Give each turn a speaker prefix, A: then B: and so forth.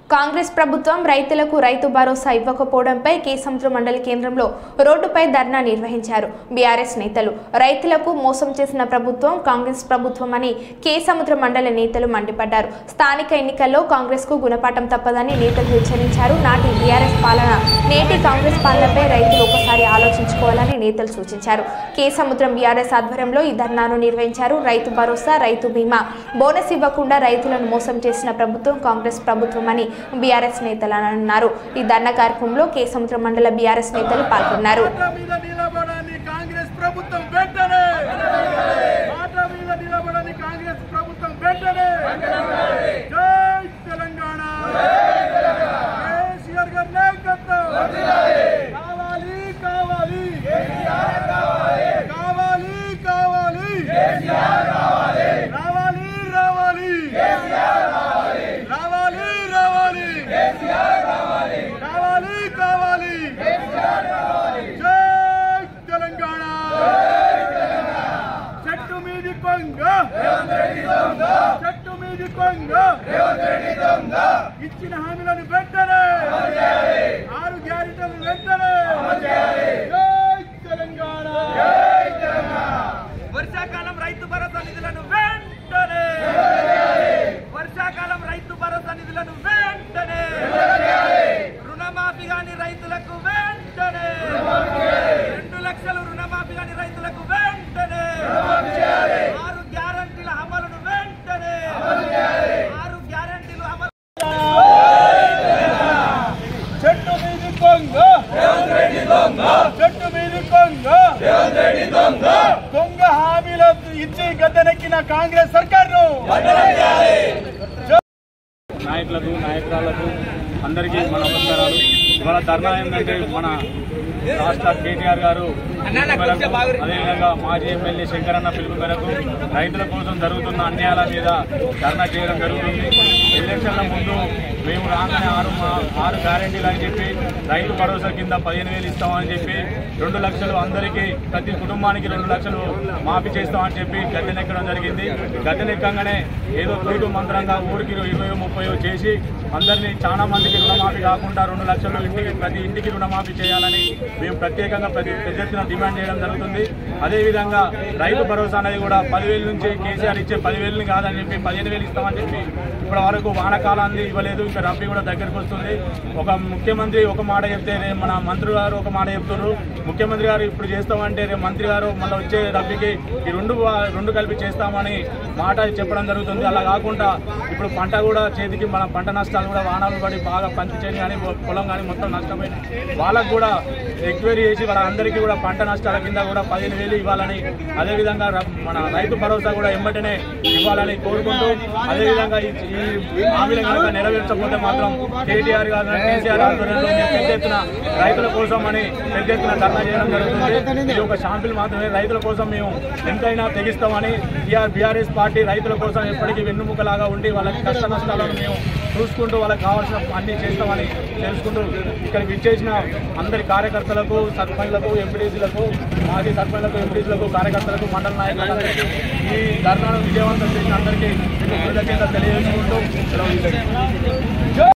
A: కాంగ్రెస్ ప్రభుత్వం రైతులకు రైతు భరోసా ఇవ్వకపోవడంపై కేసముద్ర మండలి కేంద్రంలో రోడ్డుపై ధర్నా నిర్వహించారు బీఆర్ఎస్ నేతలు రైతులకు మోసం చేసిన ప్రభుత్వం కాంగ్రెస్ ప్రభుత్వం అని కేసముద్ర మండలి నేతలు మండిపడ్డారు స్థానిక ఎన్నికల్లో కాంగ్రెస్ కు గుణపాఠం తప్పదని నేతలు హెచ్చరించారు నాటి బీఆర్ఎస్ పాలన నేటి కాంగ్రెస్ పాలనపై రైతులు ఒకసారి ఆలోచించుకోవాలని నేతలు సూచించారు కేసముద్రం బీఆర్ఎస్ ఆధ్వర్యంలో ఈ ధర్నాను నిర్వహించారు రైతు భరోసా రైతు బీమా బోనస్ ఇవ్వకుండా రైతులను మోసం చేసిన ప్రభుత్వం కాంగ్రెస్ ప్రభుత్వం అని బీఆర్ఎస్ నేతలు అన్నారు ఈ ధర్నా కార్యక్రమంలో కేసముద్రం మండల బీఆర్ఎస్ నేతలు పాల్గొన్నారు
B: మాట మీద నిలబడని కాంగ్రెస్ ప్రభుత్వం వెంటనే మాట మీద నిలబడని కాంగ్రెస్ ప్రభుత్వం వెంటనే జై తెలంగాణ కేసీఆర్ గారి నాయకత్వం కావాలి కావాలి కావాలి కావాలి రావాలి రావాలి రావాలి రావాలి కావాలి కావాలి జై తెలంగాణ చెట్టు మీది కొంగ చెట్టు మీది కొంగ ఇచ్చిన హామీలను వెంటనే ఆరు గ్యారెంటీలు వెంటనే జై తెలంగాణ వర్షాకాలం రైతు భరోసా నిధులను వెంటనే వర్షాకాలం రైతు భరోసా నిధులను వెంటనే రుణమాఫీ కాని రైతులకు వెంటనే రెండు లక్షలు రుణమాఫీ కాని రైతులకు వెంటనే ఆరు గ్యారంటీల అమలును వెంటనే ఆరు గ్యారంటీలు అమలు చెట్టు మీది కొంగ చెట్టు మీది కొంగ దొంగ హామీలు ఇచ్చి గద్దెనెక్కిన కాంగ్రెస్ సర్కార్ను
C: నాయకులకు నాయకురాలకు అందరికీ మన నమస్కారాలు ఇవాళ ధర్నా ఏంటంటే మన రాష్ట్ర కేటీఆర్ గారు పిలుపు మేరకు, అదేవిధంగా మాజీ ఎమ్మెల్యే శంకరన్న పిలుపు మేరకు రైతుల కోసం జరుగుతున్న అన్యాయాల మీద ధర్నా చేయడం జరుగుతుంది ఎలక్షన్ల ముందు మేము రాగానే ఆరు మా- ఆరు గ్యారెంటీలు అని చెప్పి రైతు భరోసా కింద పదిహేను వేలు ఇస్తామని చెప్పి రెండు లక్షలు అందరికీ ప్రతి కుటుంబానికి రెండు లక్షలు మాఫీ చేస్తామని చెప్పి గద్దెనెక్కడం జరిగింది గద్దెనెక్కగానే ఏదో తూటు మంత్రంగా ఊరికి ఇరవై ముప్పై చేసి అందరినీ చాలా మందికి రుణమాఫీ కాకుండా రెండు లక్షలు ఇంటికి ప్రతి ఇంటికి రుణమాఫీ చేయాలని మేము ప్రత్యేకంగా ప్రతి పెద్ద ఎత్తున డిమాండ్ చేయడం జరుగుతుంది అదేవిధంగా రైతు భరోసా అనేది కూడా పదివేల నుంచి కేసీఆర్ ఇచ్చే పదివేలని కాదని చెప్పి పదిహేను వేలు ఇస్తామని చెప్పి ఇప్పటి వరకు వానకాలాన్ని ఇవ్వలేదు ఇంకా రబ్బీ కూడా దగ్గరకు వస్తుంది ఒక ముఖ్యమంత్రి ఒక మాట చెప్తే రేపు మన మంత్రి గారు ఒక మాట చెప్తున్నారు ముఖ్యమంత్రి గారు ఇప్పుడు చేస్తామంటే రేపు మంత్రి గారు మళ్ళీ వచ్చే రబ్బీకి ఈ రెండు వా- రెండు కలిపి చేస్తామని మాట చెప్పడం జరుగుతుంది అలా కాకుండా ఇప్పుడు పంట కూడా చేతికి మన పంట నష్టాలు కూడా వానాలు పడి బాగా పంచి చేని కానీ పొలం కానీ మొత్తం నష్టపోయింది వాళ్ళకు కూడా ఎంక్వైరీ చేసి వాళ్ళందరికీ కూడా పంట నష్టాల కింద కూడా పదిహేను వేలు ఇవ్వాలని అదేవిధంగా ర- మన రైతు భరోసా కూడా ఎమ్మటనే ఇవ్వాలని కోరుకుంటూ అదేవిధంగా ఈ ఈ హామీలు కనుక నెరవేర్చకపోతే మాత్రం కేటీఆర్ గారు కేసీఆర్ ఆధ్వర్యంలో మేము పెద్ద ఎత్తున రైతుల కోసం అని పెద్ద ఎత్తున ధర్నా చేయడం జరుగుతుంది ఇది ఒక షాంపిల్ మాత్రమే రైతుల కోసం మేము ఎంతైనా తెగిస్తామని టీఆర్ బీఆర్ఎస్ పార్టీ రైతుల కోసం ఎప్పటికీ వెన్నుముకలాగా ఉండి వాళ్ళకి కష్ట నష్టాలను మేము చూసుకుంటూ వాళ్ళకి కావాల్సిన అన్ని చేస్తామని తెలుసుకుంటూ ఇక్కడికి విచ్చేసిన అందరి కార్యకర్తలకు సర్పంచ్లకు ఎంపీడీసీలకు మాజీ సర్పంచ్లకు ఎంపీడీసీలకు కార్యకర్తలకు మండల నాయకులందరికీ ఈ ధర్నాను విజయవంతం చేసిన అందరికీ కృతజ్ఞతలు తెలియజేసుకుంటూ సెలవు తీసుకుంటున్నాను.